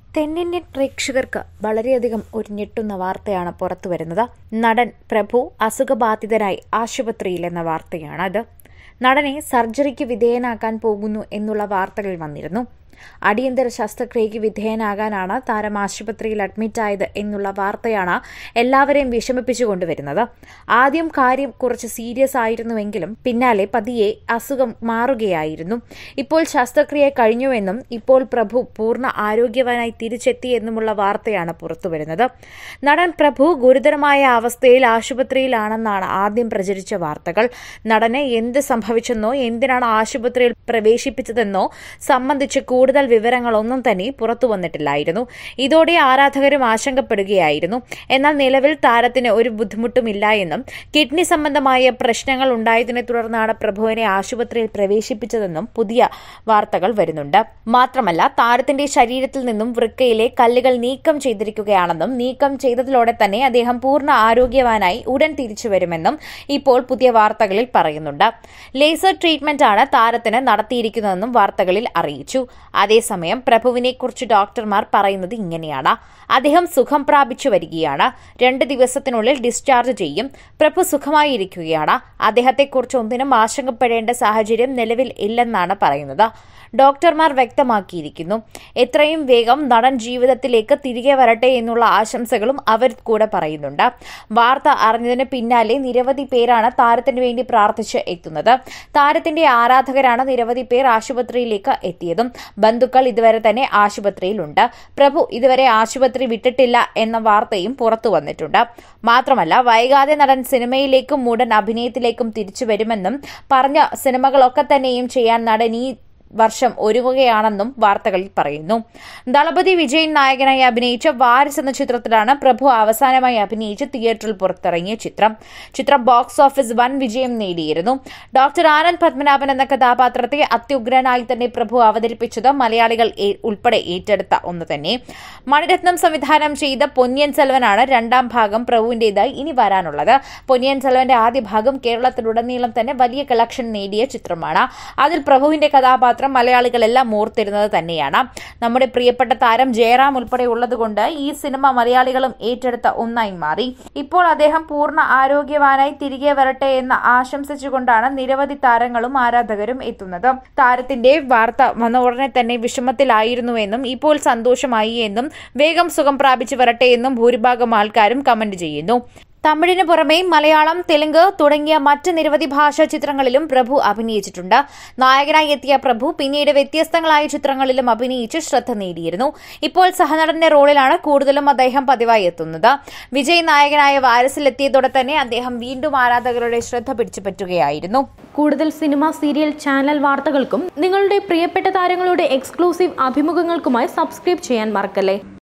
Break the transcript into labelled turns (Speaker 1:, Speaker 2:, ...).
Speaker 1: തെന്നിന്ത്യൻ പ്രേക്ഷകർക്ക് വളരെയധികം ഒരു ഞെട്ടുന്ന വാർത്തയാണ് പുറത്തുവരുന്നത് നടൻ പ്രഭു അസുഖബാധിതരായി ആശുപത്രിയിൽ എന്ന വാർത്തയാണ് അത് നടനെ സർജറിക്ക് വിധേയനാക്കാൻ പോകുന്നു എന്നുള്ള വാർത്തകൾ വന്നിരുന്നു അടിയന്തര ശസ്ത്രക്രിയയ്ക്ക് വിധേയനാകാനാണ് താരം ആശുപത്രിയിൽ അഡ്മിറ്റായത് എന്നുള്ള വാർത്തയാണ് എല്ലാവരെയും വിഷമിപ്പിച്ചുകൊണ്ടുവരുന്നത് ആദ്യം കാര്യം കുറച്ച് സീരിയസ് ആയിരുന്നുവെങ്കിലും പിന്നാലെ പതിയെ അസുഖം മാറുകയായിരുന്നു ഇപ്പോൾ ശസ്ത്രക്രിയ കഴിഞ്ഞുവെന്നും ഇപ്പോൾ പ്രഭു പൂർണ്ണ ആരോഗ്യവാനായി തിരിച്ചെത്തി എന്നുമുള്ള വാർത്തയാണ് പുറത്തുവരുന്നത് നടൻ പ്രഭു ഗുരുതരമായ അവസ്ഥയിൽ ആശുപത്രിയിലാണെന്നാണ് ആദ്യം പ്രചരിച്ച വാർത്തകൾ നടന് എന്ത് സംഭവിച്ചെന്നോ എന്തിനാണ് ആശുപത്രിയിൽ പ്രവേശിപ്പിച്ചതെന്നോ സംബന്ധിച്ച് കൂടുതൽ വിവരങ്ങളൊന്നും തന്നെ പുറത്തു വന്നിട്ടില്ലായിരുന്നു ഇതോടെ ആരാധകരും ആശങ്കപ്പെടുകയായിരുന്നു എന്നാൽ നിലവിൽ താരത്തിന് ഒരു ബുദ്ധിമുട്ടുമില്ല എന്നും കിഡ്നി സംബന്ധമായ പ്രശ്നങ്ങൾ ഉണ്ടായതിനെ തുടർന്നാണ് പ്രഭുവിനെ ആശുപത്രിയിൽ പ്രവേശിപ്പിച്ചതെന്നും പുതിയ വാർത്തകൾ വരുന്നുണ്ട് മാത്രമല്ല താരത്തിന്റെ ശരീരത്തിൽ നിന്നും വൃക്കയിലെ കല്ലുകൾ നീക്കം ചെയ്തിരിക്കുകയാണെന്നും നീക്കം ചെയ്തതിലൂടെ തന്നെ അദ്ദേഹം പൂർണ്ണ ആരോഗ്യവാനായി ഉടൻ തിരിച്ചു വരുമെന്നും ഇപ്പോൾ പുതിയ വാർത്തകളിൽ പറയുന്നുണ്ട് ലേസർ ട്രീറ്റ്മെന്റ് ആണ് താരത്തിന് നടത്തിയിരിക്കുന്നതെന്നും വാർത്തകളിൽ അറിയിച്ചു അതേസമയം പ്രഭുവിനെക്കുറിച്ച് ഡോക്ടർമാർ പറയുന്നത് ഇങ്ങനെയാണ് അദ്ദേഹം സുഖം പ്രാപിച്ചു വരികയാണ് രണ്ട് ദിവസത്തിനുള്ളിൽ ഡിസ്ചാർജ് ചെയ്യും പ്രഭു സുഖമായിരിക്കുകയാണ് അദ്ദേഹത്തെക്കുറിച്ച് ഒന്നിനും ആശങ്കപ്പെടേണ്ട സാഹചര്യം നിലവിൽ ഇല്ലെന്നാണ് പറയുന്നത് ഡോക്ടർമാർ വ്യക്തമാക്കിയിരിക്കുന്നു എത്രയും വേഗം നടൻ ജീവിതത്തിലേക്ക് തിരികെ വരട്ടെ എന്നുള്ള ആശംസകളും അവർ കൂടെ പറയുന്നുണ്ട് വാർത്ത അറിഞ്ഞതിന് പിന്നാലെ നിരവധി പേരാണ് താരത്തിന് വേണ്ടി പ്രാർത്ഥിച്ച് എത്തുന്നത് താരത്തിന്റെ ആരാധകരാണ് നിരവധി പേർ ആശുപത്രിയിലേക്ക് എത്തിയതും ബന്ധുക്കൾ ഇതുവരെ തന്നെ ആശുപത്രിയിലുണ്ട് പ്രഭു ഇതുവരെ ആശുപത്രി വിട്ടിട്ടില്ല എന്ന വാർത്തയും പുറത്തു വന്നിട്ടുണ്ട് മാത്രമല്ല വൈകാതെ നടൻ സിനിമയിലേക്കും ഉടൻ അഭിനയത്തിലേക്കും തിരിച്ചു വരുമെന്നും പറഞ്ഞ സിനിമകളൊക്കെ തന്നെയും ചെയ്യാൻ നടൻ ഈ വർഷം ഒരുങ്ങുകയാണെന്നും വാർത്തകളിൽ പറയുന്നു ദളപതി വിജയൻ നായകനായി അഭിനയിച്ച വാരിസ് എന്ന ചിത്രത്തിലാണ് പ്രഭു അവസാനമായി അഭിനയിച്ച് തിയേറ്ററിൽ പുറത്തിറങ്ങിയ ചിത്രം ചിത്രം ബോക്സ് ഓഫീസ് വൻ വിജയം നേടിയിരുന്നു ഡോക്ടർ ആനന്ദ് പത്മനാഭൻ എന്ന കഥാപാത്രത്തെ അത്യുഗ്രനായി തന്നെ പ്രഭു അവതരിപ്പിച്ചത് മലയാളികൾ ഉൾപ്പെടെ ഏറ്റെടുത്ത ഒന്ന് തന്നെ മണിരത്നം സംവിധാനം ചെയ്ത പൊന്നിയൻ സെൽവനാണ് രണ്ടാം ഭാഗം പ്രഭുവിന്റേതായി ഇനി വരാനുള്ളത് പൊന്നിയൻ സെൽവന്റെ ആദ്യ ഭാഗം കേരളത്തിലുടനീളം തന്നെ വലിയ കളക്ഷൻ നേടിയ ചിത്രമാണ് അതിൽ പ്രഭുവിന്റെ കഥാപാത്രം മാത്രം മലയാളികളെല്ലാം ഓർത്തിരുന്നത് തന്നെയാണ് നമ്മുടെ പ്രിയപ്പെട്ട താരം ജയറാം ഉൾപ്പെടെ ഉള്ളതുകൊണ്ട് ഈ സിനിമ മലയാളികളും ഏറ്റെടുത്ത ഒന്നായി മാറി ഇപ്പോൾ അദ്ദേഹം പൂർണ്ണ ആരോഗ്യവാനായി തിരികെ വരട്ടെ എന്ന് ആശംസിച്ചുകൊണ്ടാണ് നിരവധി താരങ്ങളും ആരാധകരും എത്തുന്നത് താരത്തിന്റെ വാർത്ത വന്ന ഉടനെ തന്നെ വിഷമത്തിലായിരുന്നുവെന്നും ഇപ്പോൾ സന്തോഷമായി എന്നും വേഗം സുഖം പ്രാപിച്ചു വരട്ടെ എന്നും ഭൂരിഭാഗം ആൾക്കാരും കമന്റ് ചെയ്യുന്നു തമിഴിന് പുറമെ മലയാളം തെലുങ്ക് തുടങ്ങിയ മറ്റ് നിരവധി ഭാഷാ ചിത്രങ്ങളിലും പ്രഭു അഭിനയിച്ചിട്ടുണ്ട് നായകനായി എത്തിയ പ്രഭു പിന്നീട് വ്യത്യസ്തങ്ങളായ ചിത്രങ്ങളിലും അഭിനയിച്ച് ശ്രദ്ധ നേടിയിരുന്നു ഇപ്പോൾ സഹനടന്റെ റോളിലാണ് കൂടുതലും അദ്ദേഹം പതിവായി എത്തുന്നത് വിജയ് നായകനായ വാരസിലെത്തിയതോടെ തന്നെ അദ്ദേഹം വീണ്ടും ആരാധകരുടെ ശ്രദ്ധ പിടിച്ചുപറ്റുകയായിരുന്നു
Speaker 2: കൂടുതൽ സിനിമ സീരിയൽ ചാനൽ വാർത്തകൾക്കും നിങ്ങളുടെ പ്രിയപ്പെട്ട താരങ്ങളുടെ എക്സ്ക്ലൂസീവ് അഭിമുഖങ്ങൾക്കുമായി സബ്സ്ക്രൈബ് ചെയ്യാൻ മറക്കല്ലേ